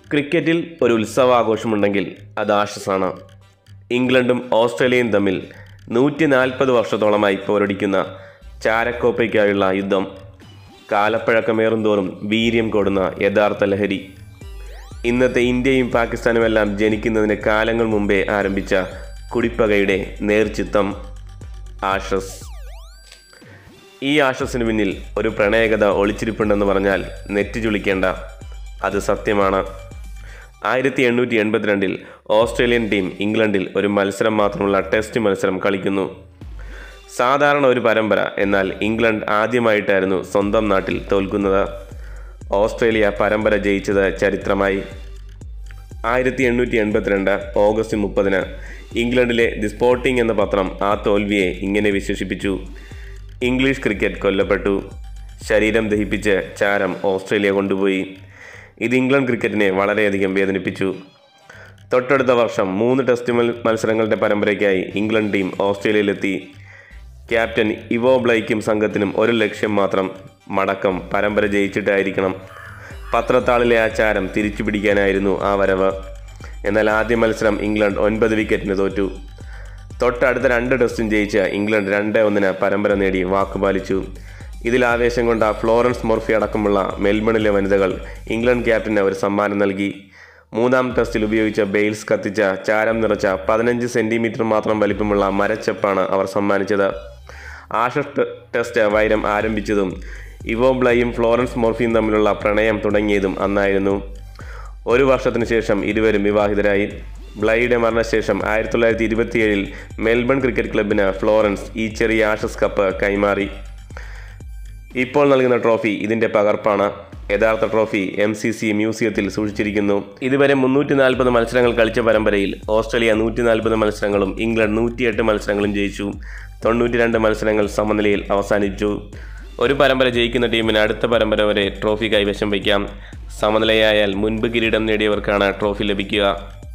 ക്രിക്കറ്റിൽ ഒരു ഉത്സവാഘോഷമുണ്ടെങ്കിൽ അത് ആഷസാണ് ഇംഗ്ലണ്ടും ഓസ്ട്രേലിയയും തമ്മിൽ നൂറ്റി നാൽപ്പത് വർഷത്തോളമായി പോരടിക്കുന്ന ചാരക്കോപ്പയ്ക്കായുള്ള യുദ്ധം കാലപ്പഴക്കമേറും തോറും വീര്യം കൊടുന്ന യഥാർത്ഥ ലഹരി ഇന്നത്തെ ഇന്ത്യയും പാകിസ്ഥാനുമെല്ലാം ജനിക്കുന്നതിന് കാലങ്ങൾ മുമ്പേ ആരംഭിച്ച കുടിപ്പകയുടെ നേർചിത്തം ആഷസ് ഈ ആഷസിന് പിന്നിൽ ഒരു പ്രണയകഥ ഒളിച്ചിരിപ്പുണ്ടെന്ന് പറഞ്ഞാൽ നെറ്റി ചുളിക്കേണ്ട അത് സത്യമാണ് ആയിരത്തി എണ്ണൂറ്റി എൺപത്തിരണ്ടിൽ ഓസ്ട്രേലിയൻ ടീം ഇംഗ്ലണ്ടിൽ ഒരു മത്സരം മാത്രമുള്ള ടെസ്റ്റ് മത്സരം കളിക്കുന്നു സാധാരണ ഒരു പരമ്പര എന്നാൽ ഇംഗ്ലണ്ട് ആദ്യമായിട്ടായിരുന്നു സ്വന്തം നാട്ടിൽ തോൽക്കുന്നത് ഓസ്ട്രേലിയ പരമ്പര ജയിച്ചത് ചരിത്രമായി ആയിരത്തി എണ്ണൂറ്റി എൺപത്തിരണ്ട് ഓഗസ്റ്റ് മുപ്പതിന് ഇംഗ്ലണ്ടിലെ ദി സ്പോർട്ടിംഗ് എന്ന പത്രം ആ തോൽവിയെ ഇങ്ങനെ വിശേഷിപ്പിച്ചു ഇംഗ്ലീഷ് ക്രിക്കറ്റ് കൊല്ലപ്പെട്ടു ശരീരം ദഹിപ്പിച്ച് ചാരം ഓസ്ട്രേലിയ കൊണ്ടുപോയി ഇത് ഇംഗ്ലണ്ട് ക്രിക്കറ്റിനെ വളരെയധികം വേദനിപ്പിച്ചു തൊട്ടടുത്ത വർഷം മൂന്ന് ടെസ്റ്റ് മൽ- മത്സരങ്ങളുടെ പരമ്പരയ്ക്കായി ഇംഗ്ലണ്ട് ടീം ഓസ്ട്രേലിയയിലെത്തി ക്യാപ്റ്റൻ ഇവോ ബ്ലൈക്കും സംഘത്തിനും ഒരു ലക്ഷ്യം മാത്രം മടക്കം പരമ്പര ജയിച്ചിട്ടായിരിക്കണം പത്രത്താളിലെ ആ ചാരം തിരിച്ചു പിടിക്കാനായിരുന്നു ആ വരവ് എന്നാൽ ആദ്യ മത്സരം ഇംഗ്ലണ്ട് ഒൻപത് വിക്കറ്റിന് തോറ്റു തൊട്ടടുത്ത രണ്ട് ടെസ്റ്റും ജയിച്ച ഇംഗ്ലണ്ട് രണ്ട് ഒന്നിന് പരമ്പര നേടി വാക്കുപാലിച്ചു ഇതിൽ ആവേശം കൊണ്ട ഫ്ലോറൻസ് മോർഫി അടക്കമുള്ള മെൽബണിലെ വനിതകൾ ഇംഗ്ലണ്ട് ക്യാപ്റ്റന് ഒരു സമ്മാനം നൽകി മൂന്നാം ടെസ്റ്റിൽ ഉപയോഗിച്ച ബെയിൽസ് കത്തിച്ച ചാരം നിറച്ച പതിനഞ്ച് സെൻറ്റിമീറ്റർ മാത്രം വലിപ്പമുള്ള മരച്ചപ്പാണ് അവർ സമ്മാനിച്ചത് ആഷസ് ടെ- ടെസ്റ്റ് വൈരം ആരംഭിച്ചതും ഇവോ ബ്ലൈയും ഫ്ലോറൻസ് മോർഫിയും തമ്മിലുള്ള പ്രണയം തുടങ്ങിയതും അന്നായിരുന്നു ഒരു വർഷത്തിനു ശേഷം ഇരുവരും വിവാഹിതരായി ബ്ലൈയുടെ മരണശേഷം ആയിരത്തി തൊള്ളായിരത്തി ഇരുപത്തിയേഴിൽ മെൽബൺ ക്രിക്കറ്റ് ക്ലബിന് ഫ്ലോറൻസ് ഈ ചെറിയ ആഷസ് കപ്പ് കൈമാറി ഇപ്പോൾ നൽകുന്ന ട്രോഫി ഇതിൻ്റെ പകർപ്പാണ് യഥാർത്ഥ ട്രോഫി എം സി സി മ്യൂസിയത്തിൽ സൂക്ഷിച്ചിരിക്കുന്നു ഇതുവരെ മുന്നൂറ്റി നാൽപ്പത് മത്സരങ്ങൾ കളിച്ച പരമ്പരയിൽ ഓസ്ട്രേലിയ നൂറ്റി നാൽപ്പത് മത്സരങ്ങളും ഇംഗ്ലണ്ട് നൂറ്റിയെട്ട് മത്സരങ്ങളും ജയിച്ചു തൊണ്ണൂറ്റി രണ്ട് മത്സരങ്ങൾ സമനിലയിൽ അവസാനിച്ചു ഒരു പരമ്പര ജയിക്കുന്ന ടീമിന് അടുത്ത പരമ്പര വരെ ട്രോഫി കൈവശം വയ്ക്കാം സമനിലയായാൽ മുൻപ് കിരീടം നേടിയവർക്കാണ് ട്രോഫി ലഭിക്കുക